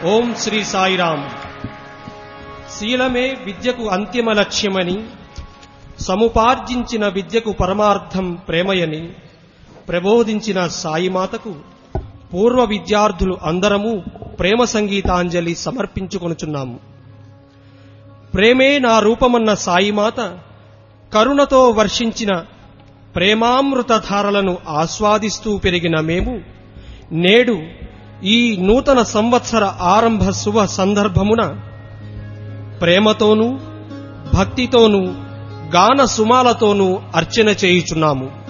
ఓం శ్రీ సాయిరామ్ శీలమే విద్యకు అంతిమ లక్ష్యమని సముపార్జించిన విద్యకు పరమార్థం ప్రేమయని ప్రబోధించిన సాయిమాతకు పూర్వ విద్యార్థులు అందరము ప్రేమ సంగీతాంజలి సమర్పించుకొనుచున్నాము ప్రేమే నా రూపమన్న సాయిమాత కరుణతో వర్షించిన ప్రేమామృతధారలను ఆస్వాదిస్తూ పెరిగిన మేము నేడు ఈ నూతన సంవత్సర ఆరంభ శుభ సందర్భమున ప్రేమతోనూ భక్తితోనూ గాన సుమాలతోనూ అర్చన చేయుచున్నాము